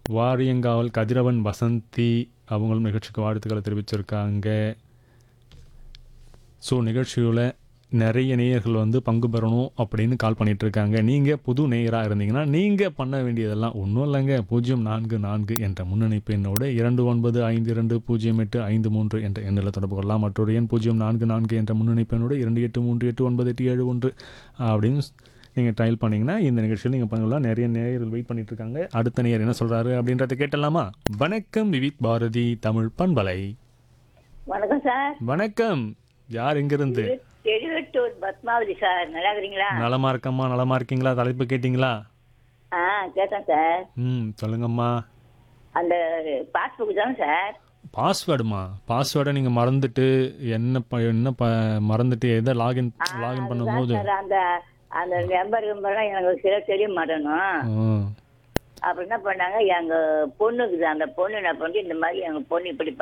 வாரியங்காவல் கதிரவன் வசந்தி அவங்களும் நிகழ்ச்சிக்கு வாழ்த்துக்களை தெரிவிச்சிருக்காங்க ஸோ நிகழ்ச்சியில் நிறைய நேயர்கள் வந்து பங்கு பெறணும் அப்படின்னு கால் பண்ணிட்டு இருக்காங்க நீங்கள் புது நேயராக இருந்தீங்கன்னா நீங்கள் பண்ண வேண்டியதெல்லாம் ஒன்றும் இல்லைங்க பூஜ்ஜியம் நான்கு நான்கு என்ற முன்னணிப்பு எண்ணோட இரண்டு ஒன்பது ஐந்து இரண்டு பூஜ்ஜியம் எட்டு ஐந்து மூன்று என்ற எண்ணில் தொடர்பு கொள்ளலாம் மற்றொரு எண் பூஜ்ஜியம் நான்கு நான்கு என்ற முன்னணிப்பு எண்ணோட இரண்டு எட்டு மூன்று எட்டு ஒன்பது எட்டு ஏழு ஒன்று அப்படின்னு நீங்கள் ட்ரையல் பண்ணிங்கன்னா இந்த நிகழ்ச்சியில் நீங்கள் பண்ணலாம் நிறைய நேயர்கள் வெயிட் பண்ணிட்டு இருக்காங்க அடுத்த நேயர் என்ன சொல்கிறாரு அப்படின்றத கேட்டலாமா வணக்கம் விவித் பாரதி தமிழ் பண்பலை வணக்கம் சார் வணக்கம் யார் எங்கிருந்து எழுவட்டூர் பத்மாவதி சார் நல்லா இருக்கிறீங்களா நலமா இருக்கம்மா நலமா இருக்கீங்களா தலைப்பு கேட்டிங்களா ஆ கேட்டேன் சார் ம் சொல்லுங்கம்மா அந்த பாஸ்புக் தானே சார் பாஸ்வேர்டுமா பாஸ்வேர்டை நீங்கள் மறந்துட்டு என்ன ப என்ன ப மறந்துட்டு எதை லாகின் லாகின் பண்ணும்போது சார் அந்த அந்த நம்பர் நம்பர்லாம் எனக்கு சில தெரிய மாட்டேனும் ம் அப்புறம் என்ன பண்ணாங்க எங்க பொண்ணுக்குது அந்த பொண்ணு என்ன பண்ணி இந்த மாதிரி எங்க பொண்ணு இப்படி